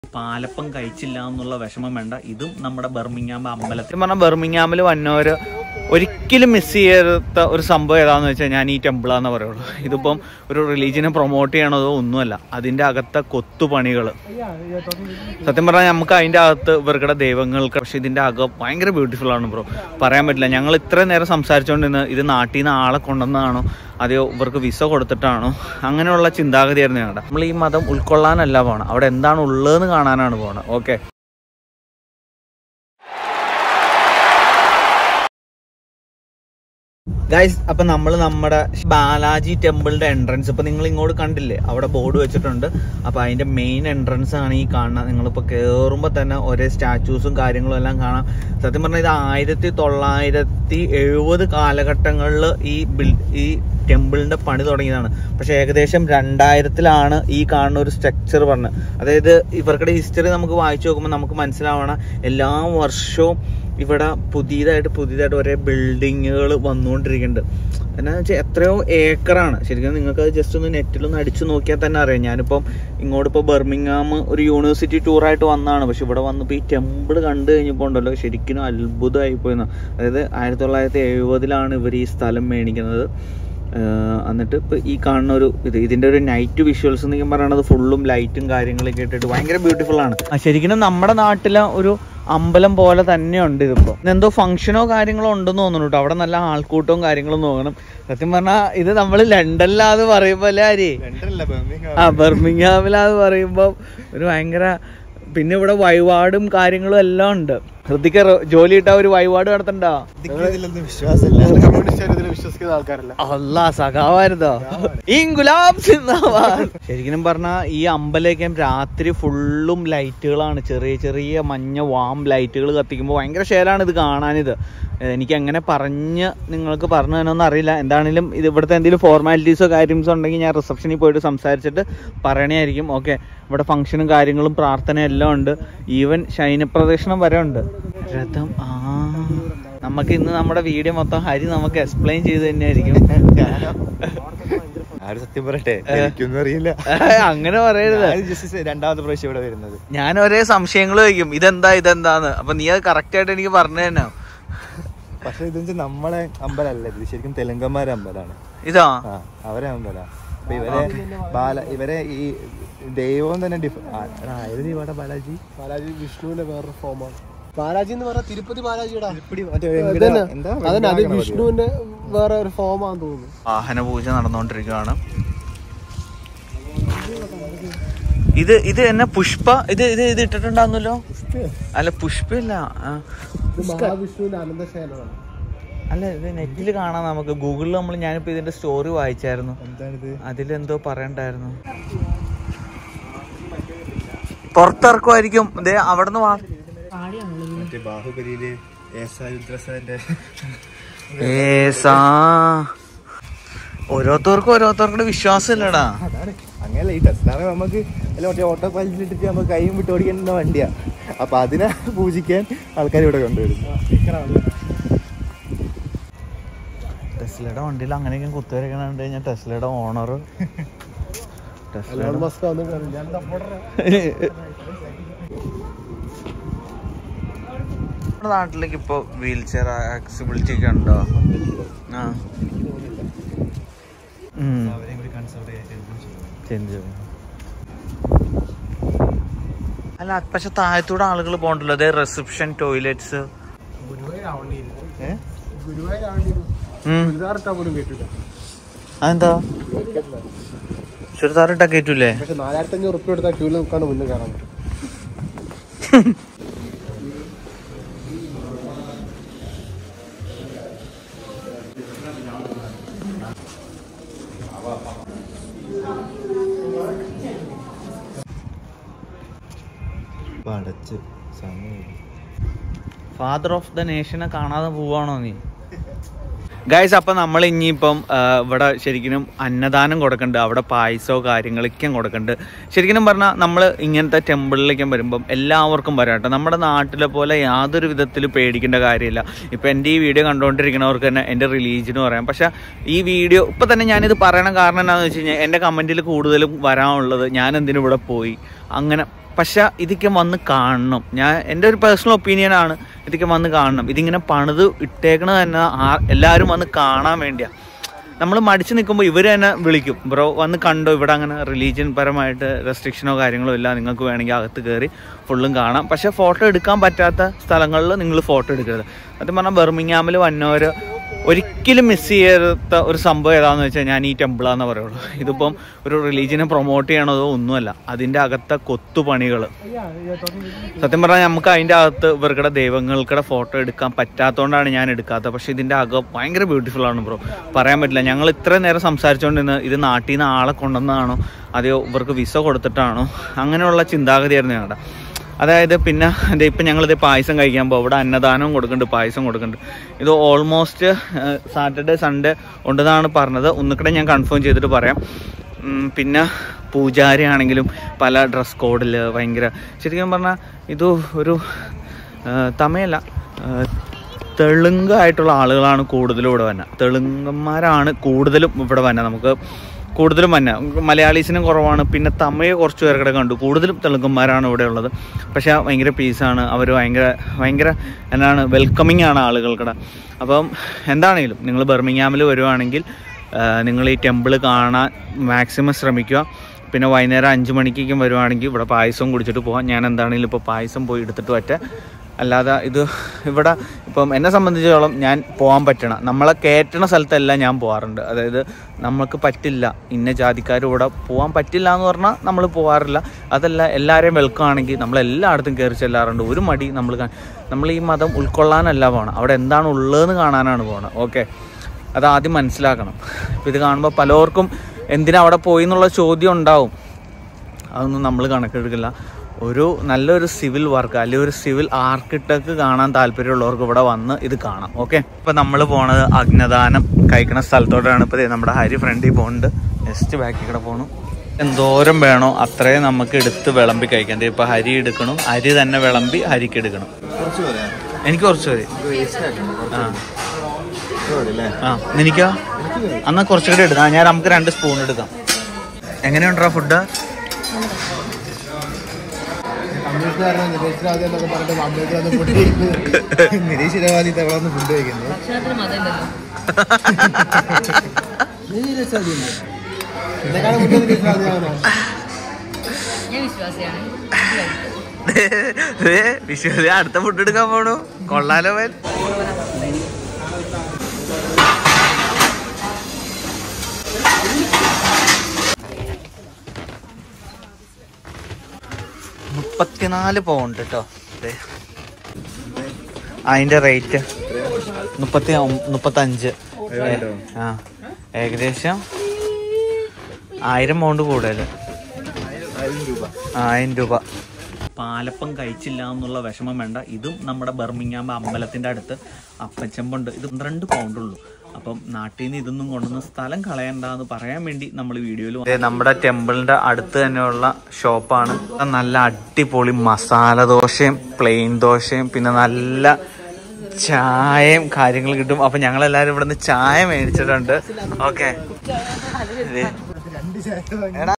പാലപ്പം കഴിച്ചില്ല എന്നുള്ള വിഷമം വേണ്ട ഇതും നമ്മുടെ ബെർമിങ്ങാം അമ്പലത്തിൽ പറഞ്ഞാൽ ബെർമിങ്ങാമിൽ വന്നവര് ഒരിക്കലും മിസ് ചെയ്യാത്ത ഒരു സംഭവം ഏതാന്ന് വെച്ചാൽ ഞാൻ ഈ ടെമ്പിളാന്ന് പറയുള്ളൂ ഇതിപ്പം ഒരു റിലീജിയനെ പ്രൊമോട്ട് ചെയ്യണതോ ഒന്നുമല്ല അതിൻ്റെ അകത്തെ കൊത്തുപണികൾ സത്യം പറഞ്ഞാൽ നമുക്ക് അതിൻ്റെ അകത്ത് ഇവർക്കുടെ ദൈവങ്ങൾക്ക് പക്ഷെ ഇതിൻ്റെ അകം ഭയങ്കര ബ്യൂട്ടിഫുൾ ആണ് ബ്രോ പറയാൻ പറ്റില്ല ഞങ്ങൾ ഇത്രയും നേരം സംസാരിച്ചുകൊണ്ടിരുന്ന് ഇത് നാട്ടിൽ നിന്ന് ആളെ കൊണ്ടുവന്നതാണോ അതെയോ ഇവർക്ക് വിസ കൊടുത്തിട്ടാണോ അങ്ങനെയുള്ള ചിന്താഗതിയായിരുന്നു ഞങ്ങളുടെ നമ്മൾ ഈ മതം ഉൾക്കൊള്ളാനല്ല പോകണം അവിടെ എന്താണ് ഉള്ളതെന്ന് കാണാനാണ് പോകണം ഓക്കെ ഗൈസ് അപ്പൊ നമ്മൾ നമ്മുടെ ബാലാജി ടെമ്പിളിന്റെ എൻട്രൻസ് ഇപ്പൊ നിങ്ങൾ ഇങ്ങോട്ട് കണ്ടില്ലേ അവിടെ ബോർഡ് വെച്ചിട്ടുണ്ട് അപ്പൊ അതിന്റെ മെയിൻ എൻട്രൻസ് ആണ് ഈ കാണുന്നത് നിങ്ങളിപ്പോ കേറുമ്പോ തന്നെ ഒരേ സ്റ്റാച്യൂസും കാര്യങ്ങളും എല്ലാം കാണാം സത്യം പറഞ്ഞാൽ ഇത് ആയിരത്തി തൊള്ളായിരത്തി എഴുപത് കാലഘട്ടങ്ങളിൽ ഈ ബിൽ ഈ ടെമ്പിളിന്റെ പണി തുടങ്ങിയതാണ് പക്ഷെ ഏകദേശം രണ്ടായിരത്തിലാണ് ഈ കാണുന്ന ഒരു സ്ട്രക്ചർ പറഞ്ഞത് അതായത് ഇവർക്കുടെ ഹിസ്റ്ററി നമുക്ക് വായിച്ചു നോക്കുമ്പോൾ നമുക്ക് മനസ്സിലാവണം എല്ലാ വർഷവും ഇവിടെ പുതിയതായിട്ട് പുതിയതായിട്ട് ഒരേ ബിൽഡിങ്ങുകൾ വന്നുകൊണ്ടിരിക്കുന്നുണ്ട് എന്നാന്ന് വെച്ചാൽ എത്രയോ ഏക്കറാണ് ശരിക്കും നിങ്ങൾക്ക് അത് ജസ്റ്റ് ഒന്ന് നെറ്റിലൊന്ന് അടിച്ചു നോക്കിയാൽ തന്നെ അറിയാം ഞാനിപ്പം ഇങ്ങോട്ട് ഇപ്പോൾ ബെർമിങ്ങാം ഒരു യൂണിവേഴ്സിറ്റി ടൂറായിട്ട് വന്നതാണ് പക്ഷെ ഇവിടെ വന്നപ്പോൾ ഈ ടെമ്പിൾ കണ്ടു കഴിഞ്ഞപ്പോൾ ഉണ്ടല്ലോ ശരിക്കും അത്ഭുതമായി പോയെന്ന് അതായത് ആയിരത്തി തൊള്ളായിരത്തി എഴുപതിലാണ് ഇവർ ഈ സ്ഥലം മേടിക്കുന്നത് ആഹ് എന്നിട്ട് ഇപ്പൊ ഈ കാണുന്ന ഒരു ഇത് ഇതിന്റെ ഒരു നൈറ്റ് വിഷ്വൽസ് എന്നൊക്കെ പറയണത് ഫുള്ളും ലൈറ്റും കാര്യങ്ങളൊക്കെ ഇട്ടിട്ട് ഭയങ്കര ബ്യൂട്ടിഫുൾ ആണ് ആ, ശരിക്കും നമ്മുടെ നാട്ടിലെ ഒരു അമ്പലം പോലെ തന്നെയുണ്ട് ഇതിപ്പോ എന്തോ ഫംഗ്ഷനോ കാര്യങ്ങളോ ഉണ്ടെന്ന് തോന്നുന്നു കേട്ടോ അവിടെ നല്ല ആൾക്കൂട്ടവും കാര്യങ്ങളും നോക്കണം സത്യം പറഞ്ഞാൽ ഇത് നമ്മൾ ലണ്ടനിലാന്ന് പറയുമ്പോ അല്ലേ ആര് ആ ബെർമിങ്ങാമിലാന്ന് പറയുമ്പോ ഒരു ഭയങ്കര പിന്നെ ഇവിടെ വഴിപാടും കാര്യങ്ങളും എല്ലാം ഉണ്ട് ഹൃദിക്ക ജോലി ഇട്ട ഒരു വഴിപാട് നടത്തണ്ടോ വിശ്വസിക്കുന്ന ആൾക്കാരല്ല അല്ല സഖാവായിരുന്നോ ഈ ഗുലാബ് സിന്ദാബാദ് ശരിക്കും പറഞ്ഞാൽ ഈ അമ്പലമൊക്കെ രാത്രി ഫുള്ളും ലൈറ്റുകളാണ് ചെറിയ ചെറിയ മഞ്ഞ വാം ലൈറ്റുകൾ കത്തിക്കുമ്പോൾ ഭയങ്കര ഷേലാണ് ഇത് കാണാനിത് ഏഹ് എനിക്ക് എങ്ങനെ പറഞ്ഞ് നിങ്ങൾക്ക് പറഞ്ഞു തരണമെന്ന് അറിയില്ല എന്താണെങ്കിലും ഇത് ഇവിടുത്തെ എന്തെങ്കിലും ഫോർമാലിറ്റീസോ കാര്യംസോ ഉണ്ടെങ്കിൽ ഞാൻ റിസപ്ഷനിൽ പോയിട്ട് സംസാരിച്ചിട്ട് പറയണമായിരിക്കും ഓക്കെ ഇവിടെ ഫംഗ്ഷനും കാര്യങ്ങളും പ്രാർത്ഥനയും എല്ലാം ഉണ്ട് ഈവൻ ശൈനപ്രദക്ഷിണം വരെ ഉണ്ട് രഥം ആ നമുക്ക് ഇന്ന് നമ്മുടെ വീഡിയോ മൊത്തം ഹരി നമുക്ക് എക്സ്പ്ലെയിൻ ചെയ്ത് തന്നെയായിരിക്കും ആര് സത്യം പറയട്ടെ എനിക്കൊന്നും അറിയില്ല അങ്ങനെ പറയരുത് ഞാൻ ജസ്റ്റ് രണ്ടാമത്തെ പ്രാവശ്യം ഇവിടെ വരുന്നത് ഞാൻ ഒരേ സംശയങ്ങൾ ചോദിക്കും ഇതെന്താ ഇതെന്താന്ന് അപ്പൊ നീ അത് കറക്റ്റ് ആയിട്ട് എനിക്ക് പറഞ്ഞു തന്നെ പക്ഷെ ഇതെന്ന് വെച്ചാൽ നമ്മളെ അമ്പലമല്ല ഇത് ശരിക്കും തെലുങ്കന്മാരെ അമ്പലമാണ് ഇതാ ആ അവരെ അമ്പലമാണ് അപ്പൊ ഇവരെ ബാല ഇവരെ ഈ ദൈവം തന്നെ ഡിഫ ആയത് ഇവിടെ ബാലാജി ബാലാജി വിഷ്ണുവിന്റെ വേറൊരു ഫോമാണ് ബാലാജി എന്ന് പറഞ്ഞാൽ തിരുപ്പതി ബാലാജിയുടെ തിരുപ്പതി മറ്റേ വെങ്കട- എന്താ അതന്നെ അത് വെങ്കടാഗണപതിയോ? വിഷ്ണുവിന്റെ വേറെ ഒരു ഫോമാന്ന് തോന്നുന്നു വാഹന പൂജ നടന്നുകൊണ്ടിരിക്കുകയാണ് ഇത് ഇത് എന്നെ പുഷ്പ ഇത് ഇത് ഇത് ഇട്ടിട്ടുണ്ടാവുന്നല്ലോ അല്ല പുഷ്പല്ല ആ. ഇത് മഹാവിഷ്ണുവിന്റെ അനന്തശയനമാണ് അല്ല ഇത് നെറ്റിൽ കാണാം നമുക്ക് ഗൂഗിളിൽ നമ്മൾ ഞാനിപ്പോ ഇതിന്റെ സ്റ്റോറി വായിച്ചായിരുന്നു എന്താണിത് അതിലെന്തോ പറയണ്ടായിരുന്നു പുറത്തിറക്കുമായിരിക്കും ദേ അവിടുന്ന് വാ മറ്റേ ബാഹുബലിയില് ഏസായുദ്രസന്റെ ഏസാ ഓരോരുത്തർക്കും ഓരോരുത്തർക്കും വിശ്വാസം ഇല്ലടാ അതാണ് അങ്ങനെയല്ല ഈ ടെസ്ലാണ് നമുക്ക് അല്ല മറ്റേ ഓട്ടോ പൈലറ്റിട്ട് നമുക്ക് കൈയും വിട്ട് ഓടിക്കേണ്ട വണ്ടിയാ അപ്പൊ അതിനെ പൂജിക്കാൻ ആൾക്കാർ ഇവിടെ കൊണ്ടുവരും ടെസ്ലയുടെ വണ്ടിയിൽ അങ്ങനെയൊക്കെ കുത്തിവരക്കണുണ്ട് കഴിഞ്ഞാൽ ടെസ്ലയുടെ ഓണർ എലോൺ മസ്ക് വന്നിട്ട് ഞാൻ സപ്പോർട്ടർ നമ്മുടെ നാട്ടിലേക്ക് ഇപ്പൊ വീൽ ചെയർ ആക്സിബിലിറ്റി ഒക്കെ ഉണ്ടോ ആ ഉം. ചേഞ്ച് ചെയ്യും. അല്ല പക്ഷെ താഴത്തൂടെ ആളുകൾ പോകണ്ടല്ലോ അതെ റിസപ്ഷൻ ടോയ്ലറ്റ്സ് ഗുരുവായൂരാവണ്ടിയിരുന്നു ഗുരുവായൂരാവണ്ടിയിരുന്നു ചുരിദാറിട്ടാ പോലും കേട്ടില്ല അതെന്താ ചുരിദാർ ഇട്ടാ കയറ്റൂലേ പക്ഷെ നാലായിരത്തി അഞ്ഞൂറ് റുപ്യ എടുത്താൽ ക്യൂവിൽ നിൽക്കാണ്ട് മുന്നേ കയറാൻ പറ്റും അടച്ച് സമയം ഫാദർ ഓഫ് ദ നേഷനെ കാണാതെ പോവാണോ നീ ഗൈസ് അപ്പം നമ്മൾ ഇനിയിപ്പം ആ, ഇവിടെ ശരിക്കും അന്നദാനം കൊടുക്കുന്നുണ്ട് അവിടെ പായസമോ കാര്യങ്ങളൊക്കെ കൊടുക്കുന്നുണ്ട് ശരിക്കും പറഞ്ഞാൽ നമ്മൾ ഇങ്ങനത്തെ ടെമ്പിളിലേക്കും വരുമ്പം എല്ലാവർക്കും വരാം കേട്ടോ നമ്മുടെ നാട്ടിലെ പോലെ യാതൊരു വിധത്തിൽ പേടിക്കേണ്ട കാര്യമില്ല ഇപ്പം എൻ്റെ ഈ വീഡിയോ കണ്ടുകൊണ്ടിരിക്കുന്നവർക്ക് തന്നെ എൻ്റെ റിലീജിയന് പറയാം പക്ഷെ ഈ വീഡിയോ ഇപ്പം തന്നെ ഞാനിത് പറയണ കാരണം എന്താണെന്ന് വെച്ച് കഴിഞ്ഞാൽ എൻ്റെ കമൻറ്റിൽ കൂടുതലും വരാനുള്ളത് ഞാൻ എന്തിനും ഇവിടെ പോയി അങ്ങനെ പക്ഷെ ഇതൊക്കെ വന്ന് കാണണം ഞാൻ എൻ്റെ ഒരു പേഴ്സണൽ ഒപ്പീനിയൻ ആണ് ഇതൊക്കെ വന്ന് കാണണം ഇതിങ്ങനെ പണിത് ഇട്ടേക്കണത് തന്നെ ആ- എല്ലാവരും വന്ന് കാണാൻ വേണ്ടിയാണ് നമ്മൾ മടിച്ചു നിൽക്കുമ്പോൾ ഇവർ തന്നെ വിളിക്കും ബ്രോ വന്ന് കണ്ടോ ഇവിടെ അങ്ങനെ റിലീജിയൻ പരമായിട്ട് റെസ്ട്രിക്ഷനോ കാര്യങ്ങളോ ഇല്ല നിങ്ങൾക്ക് വേണമെങ്കിൽ അകത്ത് കയറി ഫുള്ളും കാണാം പക്ഷേ ഫോട്ടോ എടുക്കാൻ പറ്റാത്ത സ്ഥലങ്ങളിൽ നിങ്ങൾ ഫോട്ടോ എടുക്കരുത് സത്യം പറഞ്ഞാൽ ബെർമിങ്ങാമിൽ വന്നവർ ഒരിക്കലും മിസ് ചെയ്യാത്ത ഒരു സംഭവം ഏതാണെന്ന് വെച്ചാൽ ഞാൻ ഈ ടെമ്പിളാന്ന് പറയുള്ളൂ ഇതിപ്പം ഒരു റിലീജിയനെ പ്രൊമോട്ട് ചെയ്യണതോ ഒന്നുമല്ല അതിൻ്റെ അകത്തെ കൊത്തുപണികൾ സത്യം പറഞ്ഞാൽ നമുക്ക് അതിൻ്റെ അകത്ത് ഇവർക്കുടെ ദൈവങ്ങൾക്കുടെ ഫോട്ടോ എടുക്കാൻ പറ്റാത്തതുകൊണ്ടാണ് ഞാൻ എടുക്കാത്തത് പക്ഷേ ഇതിൻ്റെ അകം ഭയങ്കര ബ്യൂട്ടിഫുൾ ആണ് ബ്രോ പറയാൻ പറ്റില്ല ഞങ്ങൾ ഇത്രയും നേരം സംസാരിച്ചുകൊണ്ടിരുന്ന് ഇത് നാട്ടിൽ നിന്ന് ആളെ കൊണ്ടുവന്നതാണോ അതെയോ ഇവർക്ക് വിസ കൊടുത്തിട്ടാണോ അങ്ങനെയുള്ള ചിന്താഗതിയായിരുന്നു ഞങ്ങളുടെ അതായത് പിന്നെ ഇത് ഇപ്പം ഞങ്ങളിത് പായസം കഴിക്കാൻ പോകും ഇവിടെ അന്നദാനവും കൊടുക്കുന്നുണ്ട് പായസം കൊടുക്കുന്നുണ്ട് ഇത് ഓൾമോസ്റ്റ് സാറ്റർഡേ സൺഡേ ഉണ്ടെന്നാണ് പറഞ്ഞത് ഒന്നുകൂടെ ഞാൻ കൺഫേം ചെയ്തിട്ട് പറയാം ഉം, പിന്നെ പൂജാരി ആണെങ്കിലും പല ഡ്രസ് കോഡിൽ ഭയങ്കര ശരിക്കും പറഞ്ഞാൽ ഇത് ഒരു ആ, തമിഴല്ല ആ, തെലുങ്കായിട്ടുള്ള ആളുകളാണ് കൂടുതലും ഇവിടെ വന്നെ തെലുങ്കന്മാരാണ് കൂടുതലും ഇവിടെ വന്നെ നമുക്ക് കൂടുതലും വന്നെ മലയാളീസിനും കുറവാണ് പിന്നെ തമിഴ് കുറച്ച് പേർക്കിടെ കണ്ടു കൂടുതലും തെലുങ്കന്മാരാണ് ഇവിടെ ഉള്ളത് പക്ഷേ ഭയങ്കര പീസാണ് അവർ ഭയങ്കര ഭയങ്കര എന്താണ് വെൽക്കമിങ് ആണ് ആളുകൾക്കിടെ അപ്പം എന്താണെങ്കിലും നിങ്ങൾ ബെർമിങ്ങാമിൽ വരുവാണെങ്കിൽ നിങ്ങൾ ഈ ടെമ്പിൾ കാണാൻ മാക്സിമം ശ്രമിക്കുക പിന്നെ വൈകുന്നേരം അഞ്ച് മണിക്കേക്കും വരുവാണെങ്കിൽ ഇവിടെ പായസം കുടിച്ചിട്ട് പോകാം ഞാൻ എന്താണെങ്കിലും ഇപ്പോൾ പായസം പോയി എടുത്തിട്ട് പറ്റേ അല്ലാതെ ഇത് ഇവിടെ ഇപ്പം എന്നെ സംബന്ധിച്ചിടത്തോളം ഞാൻ പോകാൻ പറ്റണം നമ്മളെ കയറ്റണ സ്ഥലത്തെല്ലാം ഞാൻ പോകാറുണ്ട് അതായത് നമുക്ക് പറ്റില്ല ഇന്ന ജാതിക്കാർ ഇവിടെ പോകാൻ പറ്റില്ല എന്ന് പറഞ്ഞാൽ നമ്മൾ പോകാറില്ല അതല്ല എല്ലാവരെയും വെൽക്കം ആണെങ്കിൽ നമ്മൾ എല്ലായിടത്തും കയറി ചെല്ലാറുണ്ട് ഒരു മടി നമ്മൾ കാ- നമ്മൾ ഈ മതം ഉൾക്കൊള്ളാനല്ല പോകണം അവിടെ എന്താണ് ഉള്ളതെന്ന് കാണാനാണ് പോകണം ഓക്കെ അത് ആദ്യം മനസ്സിലാക്കണം ഇപ്പം ഇത് കാണുമ്പോൾ പലർക്കും എന്തിനാ അവിടെ പോയി എന്നുള്ള ചോദ്യം ഉണ്ടാവും അതൊന്നും നമ്മൾ കണക്കെടുക്കില്ല ഒരു നല്ലൊരു സിവിൽ വർക്ക് അല്ലെങ്കിൽ ഒരു സിവിൽ ആർക്കിടെക്ട് കാണാൻ താല്പര്യമുള്ളവർക്ക് ഇവിടെ വന്ന് ഇത് കാണാം ഓക്കെ ഇപ്പം നമ്മൾ പോണത് അഗ്നദാനം കഴിക്കുന്ന സ്ഥലത്തോട്ടാണ് ഇപ്പോൾ നമ്മുടെ ഹരി ഫ്രണ്ടിൽ പോകുന്നുണ്ട് നെക്സ്റ്റ് ബാക്കിൽ കൂടെ പോകണം എന്തോരം വേണോ അത്രയും നമുക്ക് എടുത്ത് വിളമ്പി കഴിക്കാം ദേ ഇപ്പൊ ഹരി എടുക്കണം അരി തന്നെ വിളമ്പി ഹരിക്ക് എടുക്കണം കുറച്ച് പറയാം എനിക്ക് കുറച്ച് മതി വേസ്റ്റ് ആക്കണം ആ അല്ലേ ആ നിനക്കോ എന്നാ കുറച്ചുകൂടി എടുക്കാം ഞാൻ നമുക്ക് രണ്ട് സ്പൂൺ എടുക്കാം എങ്ങനെയുണ്ടാ ഫുഡ് കമ്മ്യൂണിസ്റ്റുകാരനെ നിരീശ്വരവാദി എന്നൊക്കെ പറഞ്ഞിട്ട് അമ്പലത്തിൽ വന്ന് ഫുഡ് കഴിക്കുന്നത് നിരീശ്വരവാദി തവള വന്ന് ഫുഡ് കഴിക്കുന്നത് ഭക്ഷണത്തിന് മതമില്ലല്ലോ എന്നെക്കാളും മുന്നേ നിരീശ്വരവാദിയാണോ ഞാൻ വിശ്വാസിയാണ് വിശ്വസി അടുത്ത ഫുഡ് എടുക്കാൻ പോണു കൊള്ളാലോ വൻ മുപ്പത്തിനാല് പൗണ്ട് കേട്ടോ ദേ. അതിന്റെ റേറ്റ് മുപ്പത്തി ഒം- മുപ്പത്തഞ്ച് ഏഴായിരോ? ആ ഏകദേശം ആയിരം പൗണ്ട് കൂടുതൽ ആയിരം രൂപ ആയിരം രൂപ പാലപ്പം കഴിച്ചില്ല എന്നുള്ള വിഷമം വേണ്ട ഇതും നമ്മുടെ ബർമിങ്ങാം അമ്പലത്തിന്റെ അടുത്ത് അപ്പച്ചമ്പുണ്ട് ഇത് പന്ത്രണ്ട് പൗണ്ടുള്ളൂ അപ്പം നാട്ടിൽ നിന്ന് ഇതൊന്നും കൊണ്ടുവന്ന് സ്ഥലം കളയണ്ട എന്ന് പറയാൻ വേണ്ടി നമ്മൾ വീഡിയോയിൽ നമ്മുടെ ടെമ്പിളിന്റെ അടുത്ത് തന്നെയുള്ള ഷോപ്പാണ് നല്ല അടിപൊളി മസാല ദോശയും പ്ലെയിൻ ദോശയും പിന്നെ നല്ല ചായയും കാര്യങ്ങൾ കിട്ടും അപ്പൊ ഞങ്ങൾ എല്ലാരും ഇവിടെ നിന്ന് ചായ മേടിച്ചിട്ടുണ്ട് ഓക്കെ